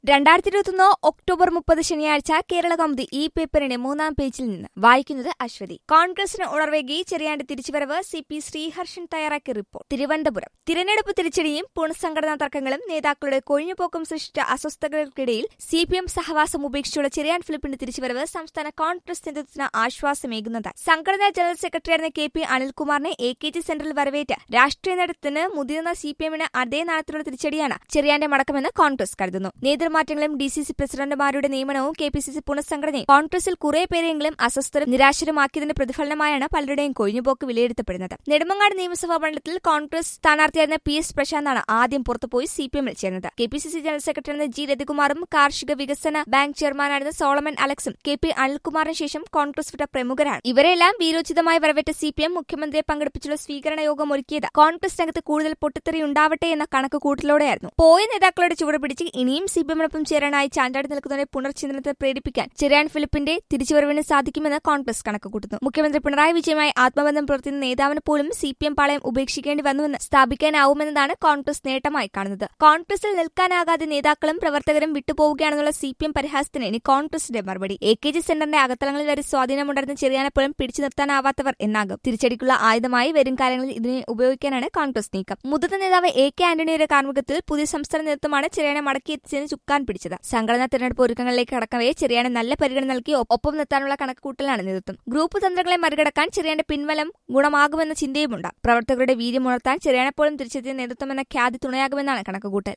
രണ്ടായിരത്തി ഇരുപത്തൊന്ന് ഒക്ടോബർ മുപ്പത് ശനിയാഴ്ച കേരള കൗമുദി ഈ പേപ്പറിന്റെ മൂന്നാം പേജിൽ നിന്ന് വായിക്കുന്നത് അശ്വതി കോൺഗ്രസിന് ഉണർവേകി ചെറിയാണ്ട് തിരിച്ചുവരവ് സി പി ശ്രീഹർഷൻ തയ്യാറാക്കിയ റിപ്പോർട്ട് തിരുവനന്തപുരം തിരഞ്ഞെടുപ്പ് തിരിച്ചടിയും പുനഃസംഘടനാ തർക്കങ്ങളും നേതാക്കളുടെ കൊഴിഞ്ഞുപോക്കും സൃഷ്ടിച്ച അസ്വസ്ഥതകൾക്കിടയിൽ സി പി എം സഹവാസം ഉപേക്ഷിച്ചുള്ള ചെറിയാൻ ഫിലിപ്പിന്റെ തിരിച്ചുവരവ് സംസ്ഥാന കോൺഗ്രസ് നേതൃത്വത്തിന് ആശ്വാസമേകുന്നത് സംഘടനാ ജനറൽ സെക്രട്ടറിയായിരുന്ന കെ പി അനിൽകുമാറിനെ എ കെ ജി സെന്ററിൽ വരവേറ്റ രാഷ്ട്രീയ നേതൃത്വത്തിന് മുതിർന്ന സി പി എമ്മിന് അതേ നാളത്തിലുള്ള തിരിച്ചടിയാണ് ചെറിയാന്റെ മടക്കമെന്ന് കോൺഗ്രസ് കരുതുന്നു നേതൃമാറ്റങ്ങളും ഡി സി സി പ്രസിഡന്റുമാരുടെ നിയമനവും കെ പി സി സി പുനഃസംഘടനയും കോൺഗ്രസിൽ കുറെ പേരെങ്കിലും അസ്വസ്ഥരും നിരാശരുമാക്കിയതിന്റെ പ്രതിഫലനമായാണ് പലരുടെയും കൊഴിഞ്ഞുപോക്ക് വിലയിരുത്തപ്പെടുന്നത് നെടുമങ്ങാട് നിയമസഭാ മണ്ഡലത്തിൽ കോൺഗ്രസ് സ്ഥാനാർത്ഥിയായിരുന്ന പി എസ് പ്രശാന്താണ് ആദ്യം പുറത്തുപോയി സി പി എമ്മിൽ ചേർന്നത് K P C C general സെക്രട്ടറിയായിരുന്ന ജി രവികുമാറും കാർഷിക വികസന ബാങ്ക് ചെയർമാനായിരുന്ന സോളമൻ അലക്സും കെ പി അനിൽകുമാറിന് ശേഷം കോൺഗ്രസ് വിട്ട പ്രമുഖരാണ് ഇവരെല്ലാം വീരോചിതമായി വരവേറ്റ സി പി എം മുഖ്യമന്ത്രിയെ പങ്കെടുപ്പിച്ചുള്ള സ്വീകരണ യോഗം ഒരുക്കിയത് കോൺഗ്രസ് രംഗത്ത് കൂടുതൽ പൊട്ടിത്തെറി ഉണ്ടാവട്ടെ എന്ന കണക്ക് കൂട്ടലോടെയായിരുന്നു പോയ നേതാക്കളുടെ ചുവട് പിടിച്ച് ഇനിയും സി പി എമ്മിനൊപ്പം ചേരാനായി ചാഞ്ചാടി നിൽക്കുന്നവരെ പുനർചിന്തനത്തെ പ്രേരിപ്പിക്കാൻ ചെറിയാൻ ഫിലിപ്പിന്റെ തിരിച്ചുവരവിന് സാധിക്കുമെന്ന് കോൺഗ്രസ് കണക്ക് കൂട്ടുന്നു മുഖ്യമന്ത്രി പിണറായി വിജയമായി ആത്മബന്ധം പുലർത്തുന്ന നേതാവിന് പോലും സി പി എം പാളയം ഉപേക്ഷിക്കേണ്ടി വന്നുവെന്ന് സ്ഥാപിക്കാനാവുമെന്നതാണ് കോൺഗ്രസ് നേട്ടമായി കാണുന്നത് കോൺഗ്രസിൽ നിൽക്കാനാകാതെ നേതാക്കളും പ്രവർത്തകരും വിട്ടുപോവുകയാണെന്നുള്ള സി പി എം പരിഹാസത്തിന് ഇനി കോൺഗ്രസിന്റെ മറുപടി എ കെ ജി സെന്ററിന്റെ അകത്തളങ്ങളിൽ വരെ സ്വാധീനമുണ്ടായിരുന്ന ചെറിയാനെപ്പോഴും പിടിച്ചു നിർത്താനാവാത്തവർ എന്നാകും തിരിച്ചടിക്കുള്ള ആയുധമായി വരും കാലങ്ങളിൽ ഇതിനെ ഉപയോഗിക്കാനാണ് കോൺഗ്രസ് നീക്കം മുതിർന്ന നേതാവ് എ കെ ആന്റണിയുടെ കാർമുഖത്തിൽ പുതിയ സംസ്ഥാന നേതൃത്വമാണ് ചെറിയാനെ മടക്കിയെത്തിച്ചതിന് ചുക്കാൻ പിടിച്ചത് സംഘടനാ തെരഞ്ഞെടുപ്പ് ഒരുക്കങ്ങളിലേക്ക് കടക്കവേ ചെറിയാനെ നല്ല പരിഗണന നൽകി ഒപ്പം നിർത്താനുള്ള കണക്കുകൂട്ടലാണ് നേതൃത്വം ഗ്രൂപ്പ് തന്ത്രങ്ങളെ മറികടക്കാൻ ചെറിയാന്റെ പിൻവലം ഗുണമാകുമെന്ന ചിന്തയുമുണ്ട് പ്രവർത്തകരുടെ വീര്യം ഉണർത്താൻ ചെറിയാനെപ്പോഴും തിരിച്ചെത്തിയ നേതൃത്വം എന്ന ഖ്യാതി തുണയാകുമെന്നാണ് കണക്കുകൂട്ടൽ